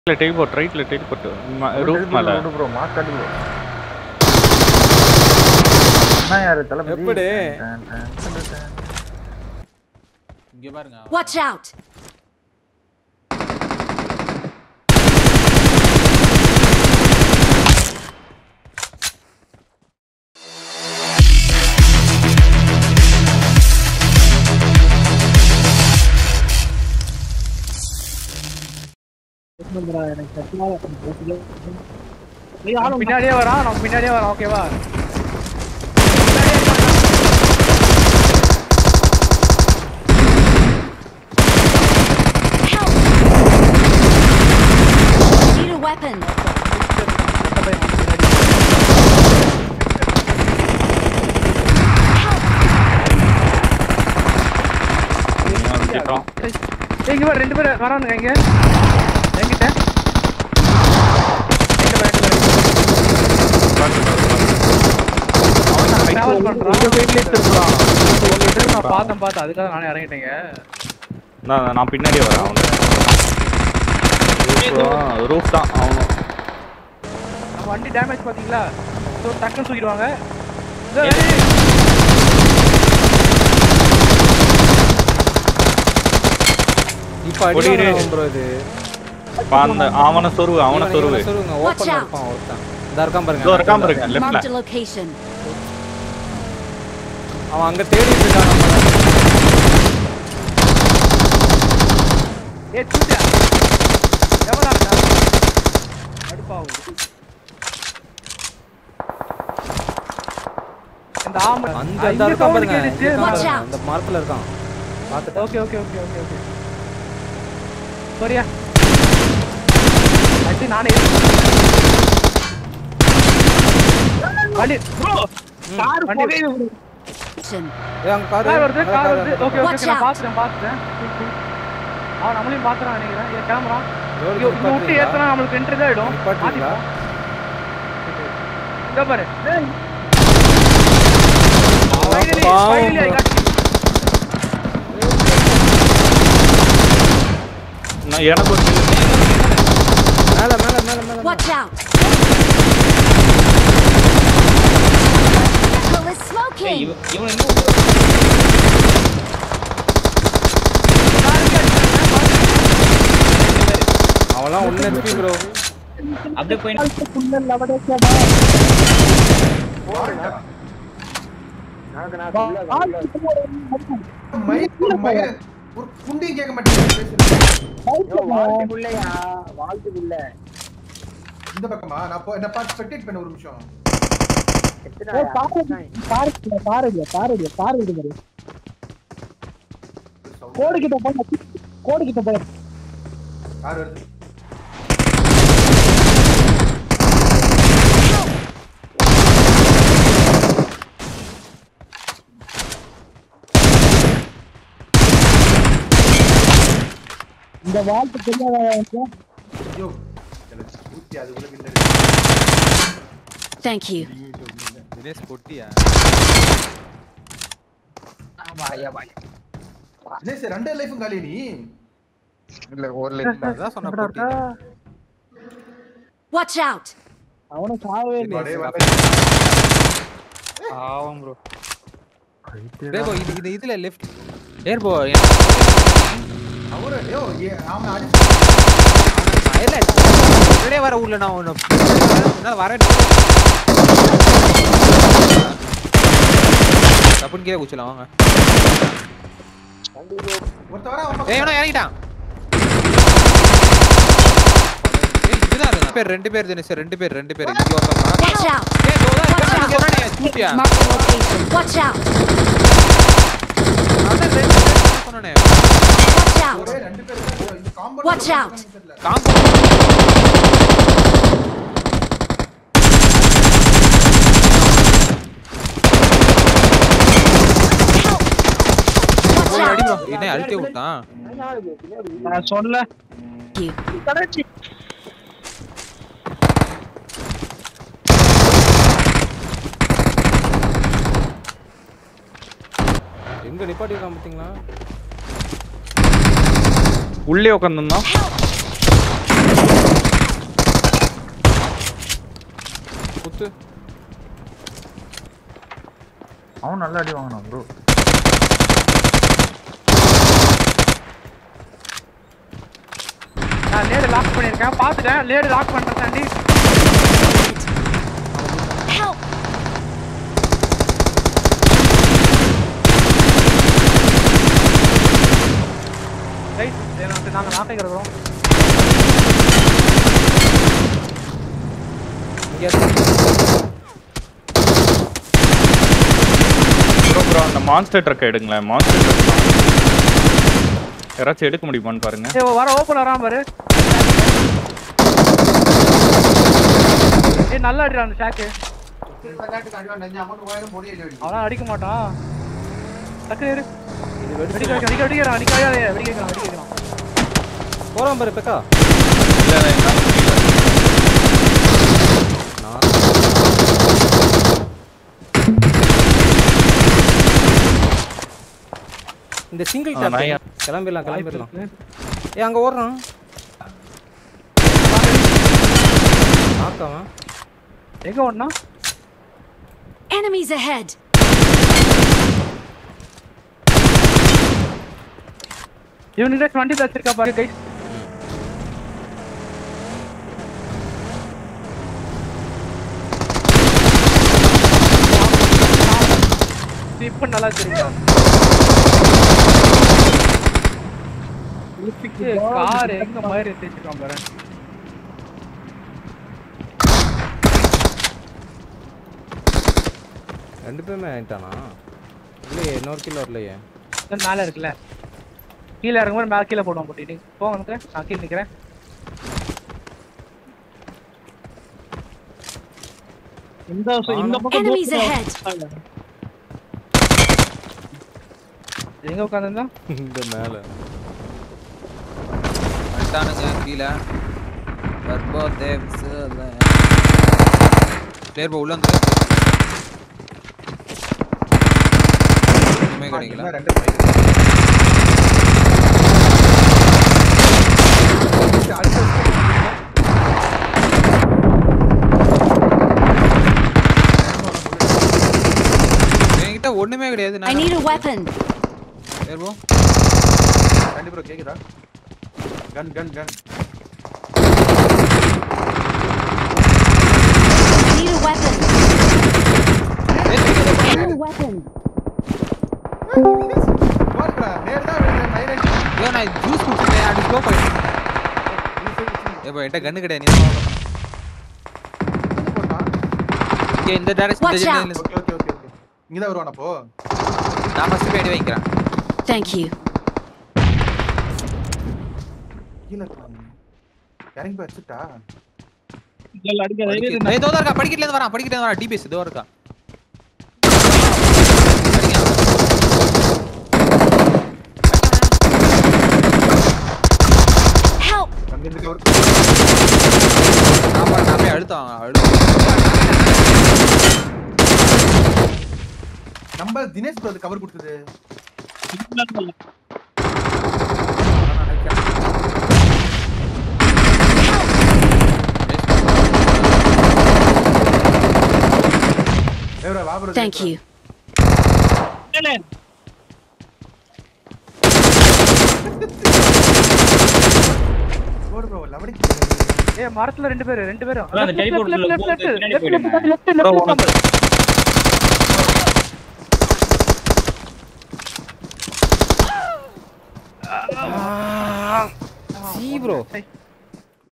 ரைட்ல டெலிபோர்ட் ரைட்ல teleport roof மேல ப்ரோ மார்க் காட்டி bro. அண்ணா யாரு தளபதி எப்படி? டன், டன், டன், டன், டன். இங்க பாருங்க Watch out! அவன் பின்னாடியே வரான் நம்ம பின்னாடியே வரான் ஓகேவா Help! Need a weapon. வந்துட்டோம் ஏய், இங்க வர ரெண்டு பேர் வரானுங்க இங்க என்கிட்ட டிராவல் பண்றான் நான் பார்த்தேன் பார்த்தேன் அதுக்காக நானே இறங்கிட்டேங்க நான் நான் பின்னாடியே வரேன் அவனு ரூஃப் தான் அவனும் நம்ம வண்டி டேமேஜ் பாத்தீங்களா ஸோ டக்குன்னு தூக்கிடுவாங்க இதோ, ஏய். ஏய், இப்ப அடி ஓடிரு. வாங்குறான் bro இது இப்ப அந்த அவனை சொருவு அவனை இவனை- சொருவு இவனை சொல்லுங்க Watch ஓப்பன்ல out. இருப்பான் ஒருத்தன் இதா இருக்கான் பாருங்க இதோ இருக்காம இருக்கு லெஃப்ட்ல Marked a location. அவன் அங்க தேடிட்டு இருக்கான் நம்மள. ஏய் தூக்கியா எவ்வளோ இருக்கா அடுப்பாவும் இந்த ஆமை அந்த அந்த இருக்கான் பாருங்க இங்க இருக்கான் Watch பாருங்க. out. அந்த மரத்துல இருக்கான் பாத்துட்டு okay okay okay okay okay சரியா அடி நானே வண்டி வண்டி Location. ஏய் அங்க கார் கார் வருது கார் வருது ஓகே ஓகே Watch நான் out. பாத்துட்டேன் பாத்துட்டேன் அவன் நம்மளையும் பாத்துறான் நினைக்கிறேன் ஏன் கேமரா ரோடு இங்க இங்க விட்டு ஏத்துனா நம்மளுக்கு என்ட்ரி தான் ஆயிடும் நிப்பாட்டுறீங்களா? மாத்திப்போம். இதோ பாரு Finally, பாவம் finally I bro. got you. நான் எனக்கு ஒரு kill. மேல மேல மேல மேல Watch out! Vehicle is smoking! அவன்லாம் ஒன்னு ஹெச்பி ப்ரோ மயிர் மயிர் ஒரு குண்டையும் கேட்க மாட்டேங்குது இந்த பக்கமா நான் போ என்ன பார்த்து ஸ்பெக்டேட் பண்ண ஒரு நிமிஷம் கோடு கிட்ட கோடு கிட்ட போய் கார் வருது ஐயோ எனக்கு ஊத்தி அதுக்குள்ள பின்னாடி Thank you. தினேஷ் பொட்டியா என்ன சார் ரெண்டே லைஃபும் காலி நீ இல்ல ஒரு லைட் அதான் சொன்ன பொட்டி Watch out! அடே வா. ஆவம் ப்ரோ டேய் bro, இது இது இதுல லெஃப்ட் ஏர் போ அவரு ஐயோ ஏ- அவன் அடி இல்ல உள்ளே வர ஊர்ல நான் உன்னை என்னால வர தப்புன்னு கீழே குச்சிலாம் வாங்க ஒருத்தன் வரான், அவன் ஏய் பக்கம். இவனா இறங்கிட்டான் ஏய் இதுதான் இருந்தான் பேர் ரெண்டு பேர் தினேஷ் ரெண்டு பேர் ரெண்டு பேர் இங்க ஒருத்தன் Watch out! ஏய் தோதா இருக்கான் சொன்னானே சூட்டியா Marked a location. Watch out! அதான் ரெண்டு பேர் சொன்னானே Watch out! ஒரே ரெண்டு பேர் இருக்காங்க. இந்த compound Watch உள்ள out. இருக்காங்கன்னு தெரியல. காம்போ Watch அடி out! bro என்ன அழுத்தே விட்டான் நான் சொல்ல You. எங்க நிப்பாட்டி இருக்கான் பாத்தீங்களா உள்ளே உட்காந்துருந்தான் Help! பூஸ்ட் அவன் நல்ல அடி வாங்கினான் ப்ரோ நான் லேடு லாக் பண்ணியிருக்கேன் பார்த்துட்டேன் லேடு லாக் பண்ணுறேன் தாண்டி Help! ரைட் நாங்கள் நாட்டை இருக்கிறோம் இங்க ப்ரோ ப்ரோ அந்த மான்ஸ்டர் ட்ரக் எடுங்களேன் மான்ஸ்டர் ட்ரக் யாராச்சும் எடுக்க முடியுமான்னு பாருங்க ஏ வர ஓப்பன் வராம பாரு ஏ நல்லா அடிடா அந்த ஷாக்கு அவனா அடிக்க மாட்டான் டக்கு ஏறு அடிக்க வைக்க அடிக்க அடிக்கிறான் அடிக்க வைக்காதே அடிக்க வைக்கலாம் அடிக்க வைக்கலாம் போறான் பாரு பெக்கா இல்ல இல்ல, என்னால முடியல. நான் இந்த சிங்கிள் ஆ, டேப் நான் ஏன்- கிளம்பிடலாம் கிளம்பிடலாம் ஏ அங்க ஓடுறான் ஆக்காவன் எங்க ஓடனா Enemies ahead! இவனுக்கு டுவெண்ட்டி பிளஸ் இருக்கா பாரு கை இப்ப நல்லா தெரியும் கார் எங்க மாதிரி தேய்ச்சிருக்கான் பாரு ரெண்டு பேருமே ஆயிட்டானா இல்லையே இன்னொரு கிலோ வரலையே இன்னும் மேல இருக்குல்ல கீழே இறங்கும்போது மேல கீழே போடுவோம் போட்டிட்டு போங்க வந்து நான் கீழே நிக்கிறேன் இந்த இந்த பக்கம் Enemies ahead! எங்க உட்காந்துருந்தா இந்த மேல வந்துட்டானுங்க கீழே வர்போ தேவ்ஸ் பிளேயர் உள்ள வந்து ஒண்ணுமே கிடைக்கல ரெண்டு என்கிட்ட ஒண்ணுமே கிடையாது I need a weapon! Player போ ரெண்டு ப்ரோ கேக்குதா கன் கன் கன் I need a weapon! I need a weapon! பாருடா நேரா விழுந்தேன் மைரேஜ் ஐயோ நான் ஜூஸ் குடிச்சிட்டேன் அப்படி ஸ்லோ போயிட்டேன் ஏப்பா என்கிட்ட கண்ணு கிடையாது நீ தான் வாங்கணும். போட்டான் இங்க இந்த டைரக்ஷன் Watch இந்த out. General okay okay okay okay இங்க தான் வருவான் அப்போ நான் ஃபர்ஸ்ட் போய் அடி வைக்கிறேன் Thank you. கீழ இருக்கான் இறங்கி போய் அடிச்சுட்டா இல்ல அடிக்காத இரு, இரு, ஏய் இதோ இருக்கா படிக்கட்ல இருந்து வரான் படிக்கட்ல இருந்து வரான் டிபிஎஸ் இதோ இருக்கா Help! அங்க இருந்து கவர் ஆமா நான் போய் அழுத்தம் அழுத்தம் நம்ம தினேஷ் ப்ரோ கவர் கொடுத்தது இல்ல, இல்ல, இல்ல. ஏய் வா ப்ரோ Thank you. இல்ல, இல்ல. போடு ப்ரோ லவடி ஏ மரத்துல ரெண்டு பேரு ரெண்டு பேரும் அதான் அந்த teleport உள்ள லெஃப்ட் லெஃப்ட் போகுது, பின்னாடி லெஃப்ட் போயிடுங்க. லெஃப்ட் லெஃப்ட் Bro, லெஃப்ட் உனக்கு- சி ப்ரோ